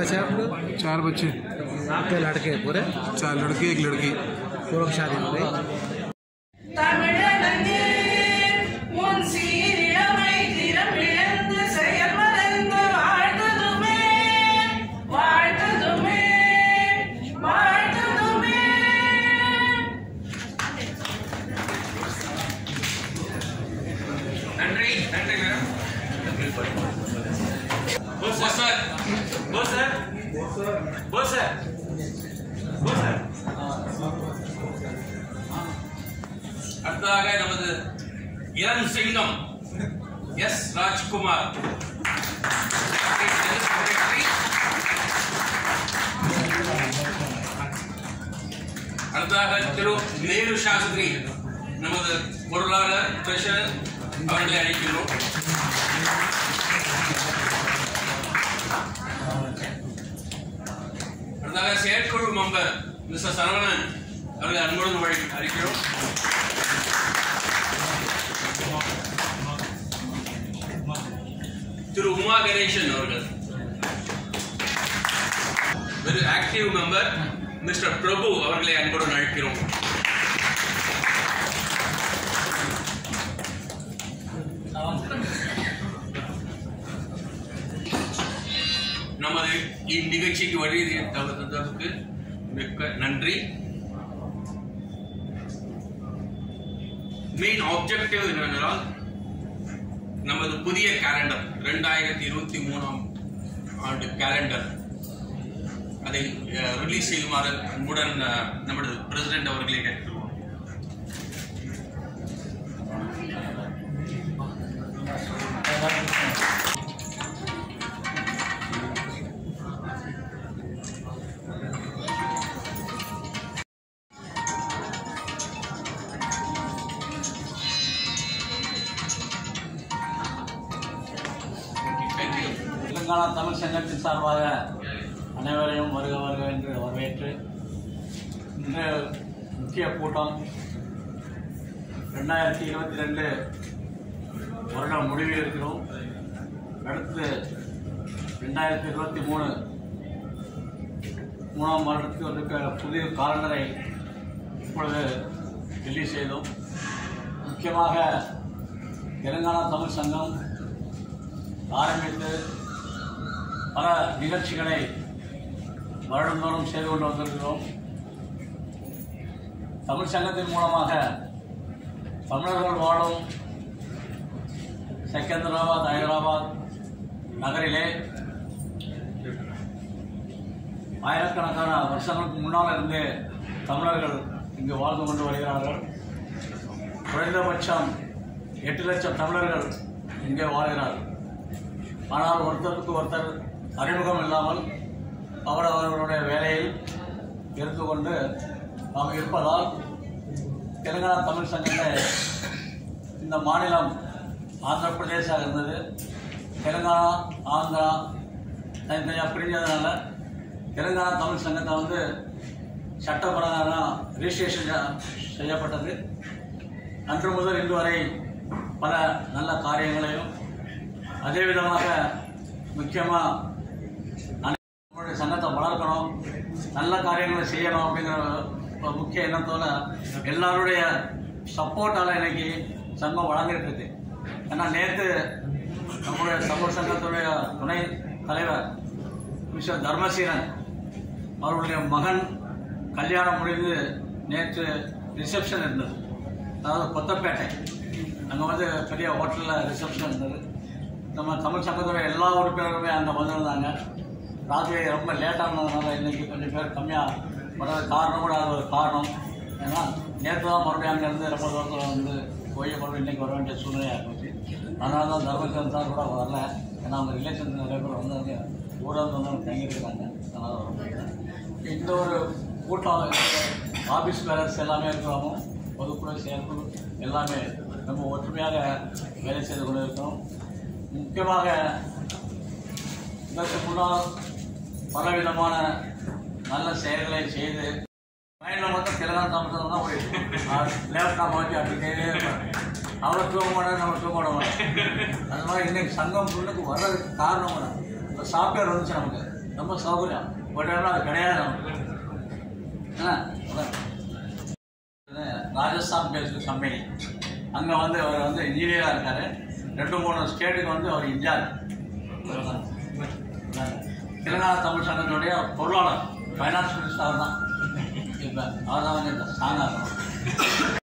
बच्चे आप लोग चार बच्चे आपके लड़के पूरे चार लड़के एक लड़की पूरा की शादी हो गई தமிழனே உன் சீரிழமை திறமிழந்து செயல் மறைந்து வாழ்த்ததுமே வாழ்த்ததுமே வாழ்த்ததுமே நன்றி நன்றி madam Bose sir Bose sir Bose sir Bose sir அடுத்ததாக நமது இளம் சிங்கம் எஸ் ராஜ்குமார் அடுத்ததாக திரு நேரு சாஸ்திரி நமது பொருளாளர் ட்ரெஷரர் அவர்களை அழைக்கிறோம் அடுத்ததாக செயற்குழு மெம்பர் மிஸ்டர் சரவணன் அவர்களை அன்புடன் வழி அழைக்கிறோம் திரு உமா கணேசன் அவர்கள் very active member mister Prabhu அவர்களை அன்புடன் அழைக்கிறோம் நமது இந்நிகழ்ச்சிக்கு வருகை தந்ததற்கு மிக்க நன்றி மெயின் ஆப்ஜெக்டிவ் என்னவென்றால் நமது புதிய கேலண்டர் ரெண்டாயிரத்தி இருபத்தி மூணாம் ஆண்டு கேலண்டர் அதை ரிலீஸ் செய்யுமாறு அன்புடன் அஹ், நமது பிரசிடென்ட் அவர்களை கேட்டுக்கொள்வோம் தேங்க்யூ தெலுங்கானா தமிழ் சங்கத்தின் சார்பாக அனைவரையும் வருக வருக என்று வரவேற்று இன்று முக்கிய கூட்டம் ரெண்டாயிரத்தி இருபத்தி ரெண்டு வருடம் முடிவில் இருக்கிறோம் அடுத்து ரெண்டாயிரத்தி இருபத்தி மூணு மூணாம் வருடத்துக்கு இருக்க புதிய காலண்டரை இப்பொழுது ரிலீஸ் செய்தோம் முக்கியமாக தெலுங்கானா தமிழ் சங்கம் ஆரம்பித்து பல நிகழ்ச்சிகளை வருடந்தோறும் செய்து கொண்டு வந்திருக்கிறோம் தமிழ் சங்கத்தின் மூலமாக தமிழர்கள் வாழும் செகந்தராபாத் ஹைதராபாத் நகரிலே ஆயிரக்கணக்கான வருஷங்களுக்கு முன்னால் இருந்தே தமிழர்கள் இங்கு வாழ்ந்து கொண்டு வருகிறார்கள் குறைந்தபட்சம் எட்டு லட்சம் தமிழர்கள் இங்கே வாழ்கிறார்கள் ஆனால் ஒருத்தருக்கு ஒருத்தர் அறிமுகம் இல்லாமல் அவர் அவர்களுடைய வேலையில் இருந்து கொண்டு நாம் இருப்பதால் தெலுங்கானா தமிழ் சங்கத்தில் இந்த மாநிலம் ஆந்திர பிரதேசம் இருந்தது தெலுங்கானா ஆந்திரா தனித்தனியாக பிரிஞ்சதுனால தெலுங்கானா தமிழ் சங்கத்தை வந்து சட்ட பிரகாரம் ரிஜிஸ்ட்ரேஷன் செய்யப்பட்டது அன்று முதல் இன்று வரை பல நல்ல காரியங்களையும் அதே விதமாக முக்கியமாக நம்மளுடைய சங்கத்தை வளர்க்கணும் நல்ல காரியங்களை செய்யணும் அப்படிங்கிற ஒரு முக்கிய எண்ணத்தோட எல்லாருடைய சப்போர்ட்டால் இன்னைக்கு சங்கம் வளர்ந்துட்டு இருக்கு ஏன்னா நேற்று நம்முடைய தமிழ் சங்கத்துடைய துணை தலைவர் மிஸ்டர் தர்மசீரன் அவருடைய மகன் கல்யாணம் முடிந்து நேற்று ரிசப்ஷன் இருந்தது அதாவது கொத்தப்பேட்டை அங்கே வந்து பெரிய ஹோட்டலில் ரிசப்ஷன் இருந்தது நம்ம தமிழ் சங்கத்துடைய எல்லா உறுப்பினருமே அங்கே வந்திருந்தாங்க ராத்திரி ரொம்ப லேட்டானதுனால இன்றைக்கி கொஞ்சம் பேர் கம்மியாக வர்றது காரணம் கூட அது ஒரு காரணம் ஏன்னா நேற்று தான் மறுபடியும் அங்கேருந்து ரொம்ப தூரத்தில் வந்து போய் மறுபடியும் இன்றைக்கி வர வேண்டிய சூழ்நிலையாக இருந்துச்சு அதனால தான் தர்மசன் சார் கூட வரல ஏன்னா அவங்க ரிலேஷன் நிறைய பேர் வந்தாங்க ஊராக வந்து தங்கியிருக்கிறாங்க அதனால் வர முடியல இந்த ஒரு கூட்டம் ஆஃபீஸ் பேரண்ட்ஸ் எல்லாமே இருக்கிறோமோ பொதுக்குழு செயற்குழு எல்லாமே ரொம்ப ஒற்றுமையாக வேலை செய்து கொண்டு இருக்கிறோம் முக்கியமாக இதற்கு முன்னால் பலவிதமான நல்ல செயல்களை செய்து மைண்டில் மட்டும் தெலுங்கானா தமிழ் தான் ஓடிட்டு லேப்டாப் வச்சு அப்படிட்டே இருப்பார் அவரை தூங்க மாட்டேன் நம்ம தூங்க விட மாட்டோம் அது மாதிரி இன்னைக்கு சங்கம் ஃபுல்லுக்கு வர்றதுக்கு காரணம் கூட இப்போ சாஃப்ட்வேர் வந்துச்சு நமக்கு ரொம்ப சௌகரியம் ஒரு டைம்ல அது கிடையாது நமக்கு என்ன அதான். இது ராஜஸ்தான் பேஸ்டு கம்பெனி அங்கே வந்து அவர் வந்து இன்ஜினியராக இருக்கார் ரெண்டு மூணு ஸ்டேட்டுக்கு வந்து அவர் இன்சார்ஜ் தெலுங்கானா தமிழ் சங்கத்தினுடைய பொருளாளர் ஃபைனான்ஸ் மினிஸ்டர் அவர் தான் இப்போ அவர் தான் வந்து ஸ்ட்ராங்காக இருக்கணும்